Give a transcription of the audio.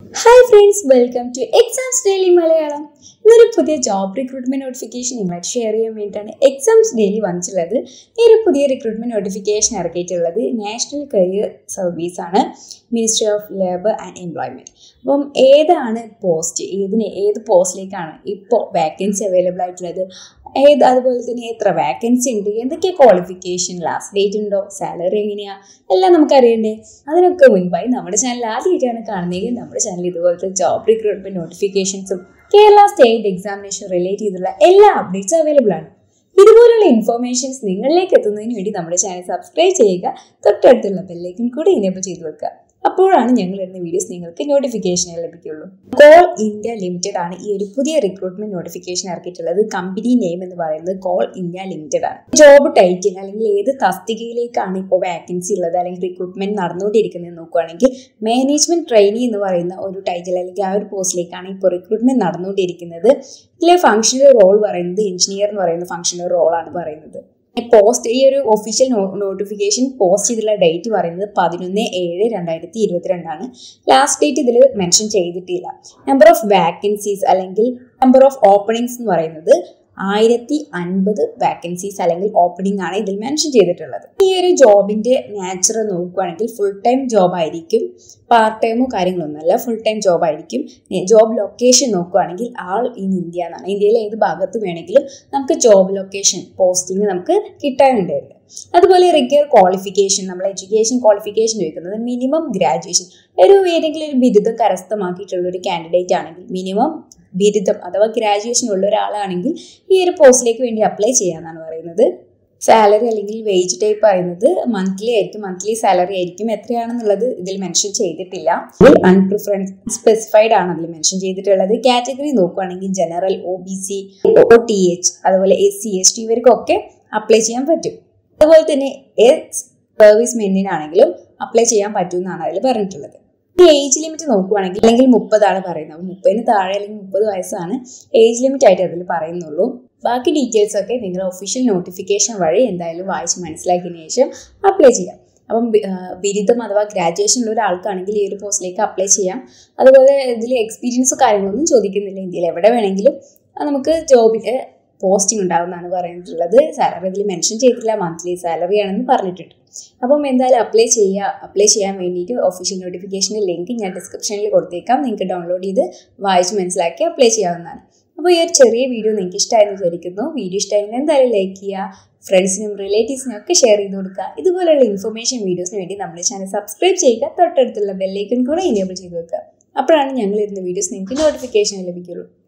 hi friends welcome to exams daily Malayalam ഇതൊരു പുതിയ job recruitment notification നിങ്ങളായിട്ട് ഷെയർ ചെയ്യാൻ വേണ്ടിയിട്ടാണ് എക്സാംസ് ഡെയിലി വന്നിട്ടുള്ളത് ഈ ഒരു പുതിയ റിക്രൂട്ട്മെന്റ് നോട്ടിഫിക്കേഷൻ ഇറക്കിയിട്ടുള്ളത് നാഷണൽ കരിയർ സർവീസ് ആണ് ministry of labour and employment അപ്പം ഏതാണ് പോസ്റ്റ് ഏതിന് ഏത് പോസ്റ്റിലേക്കാണ് ഇപ്പോൾ വേക്കൻസി അവൈലബിൾ ആയിട്ടുള്ളത് ഏത് അതുപോലെ തന്നെ എത്ര വേക്കൻസി ഉണ്ട് എന്തൊക്കെ ക്വാളിഫിക്കേഷൻ ലാസ്റ്റ് ഡേറ്റ് ഉണ്ടോ സാലറി എങ്ങനെയാ എല്ലാം നമുക്ക് അറിയണ്ടേ അതിനൊക്കെ മുൻപായി നമ്മുടെ ചാനൽ ആദ്യമായിട്ടാണ് കാണുന്നതെങ്കിൽ നമ്മുടെ ചാനൽ ഇതുപോലത്തെ ജോബ് റിക്രൂട്ട്മെന്റ് നോട്ടിഫിക്കേഷൻസും കേരള സ്റ്റേറ്റ് എക്സാമിനേഷൻ റിലേറ്റ് ചെയ്തുള്ള എല്ലാ അപ്ഡേറ്റ്സും അവൈലബിൾ ആണ് ഇതുപോലുള്ള ഇൻഫോർമേഷൻസ് നിങ്ങളിലേക്ക് എത്തുന്നതിന് വേണ്ടി നമ്മുടെ ചാനൽ സബ്സ്ക്രൈബ് ചെയ്യുക തൊട്ടടുത്തുള്ള ബെല്ലൈക്കൻ കൂടി ഇനേബിൾ ചെയ്ത് വെക്കുക അപ്പോഴാണ് ഞങ്ങൾ ഇടുന്ന വീഡിയോസ് നിങ്ങൾക്ക് നോട്ടിഫിക്കേഷൻ ലഭിക്കുള്ളൂ കോൾ ഇന്ത്യ ലിമിറ്റഡ് ആണ് ഈ ഒരു പുതിയ റിക്രൂട്ട്മെന്റ് നോട്ടിഫിക്കേഷൻ ഇറക്കിയിട്ടുള്ളത് കമ്പനി നെയിം എന്ന് പറയുന്നത് കോൾ ഇന്ത്യ ലിമിറ്റഡ് ആണ് ജോബ് ടൈറ്റിൽ അല്ലെങ്കിൽ ഏത് തസ്തികയിലേക്കാണ് ഇപ്പോൾ വാക്കൻസി ഉള്ളത് അല്ലെങ്കിൽ റിക്രൂട്ട്മെന്റ് നടന്നുകൊണ്ടിരിക്കുന്നത് നോക്കുകയാണെങ്കിൽ മാനേജ്മെന്റ് ട്രെയിനി എന്ന് പറയുന്ന ഒരു ടൈറ്റിൽ അല്ലെങ്കിൽ ആ ഒരു പോസ്റ്റിലേക്കാണ് ഇപ്പോൾ റിക്രൂട്ട്മെന്റ് നടന്നുകൊണ്ടിരിക്കുന്നത് ഇതിലെ ഫംഗ്ഷണൽ റോൾ പറയുന്നത് എഞ്ചിനീയർ എന്ന് പറയുന്ന ഫംഗ്ഷണൽ റോളാണ് പറയുന്നത് പോസ്റ്റ് ഈ ഒരു ഒഫീഷ്യൽ നോട്ടിഫിക്കേഷൻ പോസ്റ്റ് ചെയ്തിട്ടുള്ള ഡേറ്റ് പറയുന്നത് പതിനൊന്ന് ഏഴ് രണ്ടായിരത്തി ഇരുപത്തിരണ്ടാണ് ലാസ്റ്റ് ഡേറ്റ് ഇതിൽ മെൻഷൻ ചെയ്തിട്ടില്ല നമ്പർ ഓഫ് വാക്കൻസീസ് അല്ലെങ്കിൽ നമ്പർ ഓഫ് ഓപ്പണിങ്സ് എന്ന് പറയുന്നത് ആയിരത്തി അൻപത് വാക്കൻസീസ് അല്ലെങ്കിൽ ഓപ്പണിംഗ് ആണ് ഇതിൽ മെൻഷൻ ചെയ്തിട്ടുള്ളത് ഈ ഒരു ജോബിന്റെ നാച്ചർ നോക്കുകയാണെങ്കിൽ ഫുൾ ടൈം ജോബ് ആയിരിക്കും പാർട്ട് ടൈമോ കാര്യങ്ങളൊന്നുമല്ല ഫുൾ ടൈം ജോബ് ആയിരിക്കും ജോബ് ലൊക്കേഷൻ നോക്കുകയാണെങ്കിൽ ആൾ ഇൻ ഇന്ത്യ എന്നാണ് ഇന്ത്യയിലെ ഏത് ഭാഗത്ത് വേണമെങ്കിലും നമുക്ക് ജോബ് ലൊക്കേഷൻ പോസ്റ്റിംഗ് നമുക്ക് കിട്ടാനുണ്ടായിരുന്നു അതുപോലെ റിക്വയർ ക്വാളിഫിക്കേഷൻ നമ്മൾ എഡ്യൂക്കേഷൻ ക്വാളിഫിക്കേഷൻ ചോദിക്കുന്നത് മിനിമം ഗ്രാജുവേഷൻ ഒരു ഏതെങ്കിലും ഒരു ബിരുദം കരസ്ഥമാക്കിയിട്ടുള്ള ഒരു കാൻഡിഡേറ്റ് ആണെങ്കിൽ മിനിമം ബിരുദം അഥവാ ഗ്രാജുവേഷൻ ഉള്ള ഒരാളാണെങ്കിൽ ഈ ഒരു പോസ്റ്റിലേക്ക് വേണ്ടി അപ്ലൈ ചെയ്യാമെന്നാണ് പറയുന്നത് സാലറി അല്ലെങ്കിൽ വേജ് ടൈപ്പ് പറയുന്നത് മന്ത്ലി ആയിരിക്കും മന്ത്ലി സാലറി ആയിരിക്കും എത്രയാണെന്നുള്ളത് ഇതിൽ മെൻഷൻ ചെയ്തിട്ടില്ല ഇതിൽ അൺപ്രിഫറൻസ് സ്പെസിഫൈഡ് ആണ് അതിൽ മെൻഷൻ ചെയ്തിട്ടുള്ളത് കാറ്റഗറി നോക്കുകയാണെങ്കിൽ general O B C O T H അതുപോലെ എസ് സി എസ് ടി ഇവർക്കൊക്കെ അപ്ലൈ ചെയ്യാൻ പറ്റും അതുപോലെ തന്നെ എക്സ് സർവീസ് മെന്നിനാണെങ്കിലും അപ്ലൈ ചെയ്യാൻ പറ്റുമെന്നാണ് അതിൽ പറഞ്ഞിട്ടുള്ളത് ഈ ഏജ് ലിമിറ്റ് നോക്കുവാണെങ്കിൽ അല്ലെങ്കിൽ മുപ്പതാണ് പറയുന്നത് അപ്പോൾ മുപ്പതിന് താഴെ അല്ലെങ്കിൽ മുപ്പത് വയസ്സാണ് ഏജ് ലിമിറ്റ് ആയിട്ട് അതിൽ പറയുന്നുള്ളൂ ബാക്കി ഡീറ്റെയിൽസ് ഒക്കെ നിങ്ങൾ ഒഫീഷ്യൽ നോട്ടിഫിക്കേഷൻ വഴി എന്തായാലും വായിച്ച് മനസ്സിലാക്കിയതിന് ശേഷം അപ്ലൈ ചെയ്യാം അപ്പം ബിരുദം അഥവാ ഗ്രാജുവേഷൻ ഉള്ള ഒരാൾക്കാണെങ്കിൽ ഈ ഒരു പോസ്റ്റിലേക്ക് അപ്ലൈ ചെയ്യാം അതുപോലെ ഇതിൽ എക്സ്പീരിയൻസ് കാര്യങ്ങളൊന്നും ചോദിക്കുന്നില്ല ഇന്ത്യയിൽ എവിടെ വേണമെങ്കിലും നമുക്ക് ജോബിൽ പോസ്റ്റിംഗ് ഉണ്ടാകുമെന്നാണ് പറഞ്ഞിട്ടുള്ളത് സാലറി ഇതിൽ മെൻഷൻ ചെയ്തിട്ടില്ല മന്ത്ലി സാലറി ആണെന്ന് പറഞ്ഞിട്ടുണ്ട് അപ്പം എന്തായാലും അപ്ലൈ ചെയ്യുക അപ്ലൈ ചെയ്യാൻ വേണ്ടിയിട്ട് ഒഫീഷ്യൽ നോട്ടിഫിക്കേഷൻ്റെ ലിങ്ക് ഞാൻ ഡിസ്ക്രിപ്ഷനിൽ കൊടുത്തേക്കാം നിങ്ങൾക്ക് ഡൗൺലോഡ് ചെയ്ത് വായിച്ച് മനസ്സിലാക്കി അപ്ലൈ ചെയ്യാവുന്നതാണ് അപ്പോൾ ഈ ഒരു ചെറിയ വീഡിയോ നിങ്ങൾക്ക് ഇഷ്ടമായെന്ന് വിചാരിക്കുന്നു വീഡിയോ ഇഷ്ടമായെങ്കിൽ എന്തായാലും ലൈക്ക് ചെയ്യുക ഫ്രണ്ട്സിനും റിലേറ്റീവ്സിനും ഒക്കെ ഷെയർ ചെയ്ത് കൊടുക്കുക ഇതുപോലെയുള്ള ഇൻഫർമേഷൻ വീഡിയോസിന് വേണ്ടി നമ്മുടെ ചാനൽ സബ്സ്ക്രൈബ് ചെയ്യുക തൊട്ടടുത്തുള്ള ബെല്ലൈക്കൺ കൂടെ ഇനേബിൾ ചെയ്ത് വെക്കുക അപ്പോഴാണ് ഞങ്ങൾ ഇരുന്ന വീഡിയോസ് നിങ്ങൾക്ക് നോട്ടിഫിക്കേഷൻ ലഭിക്കുള്ളൂ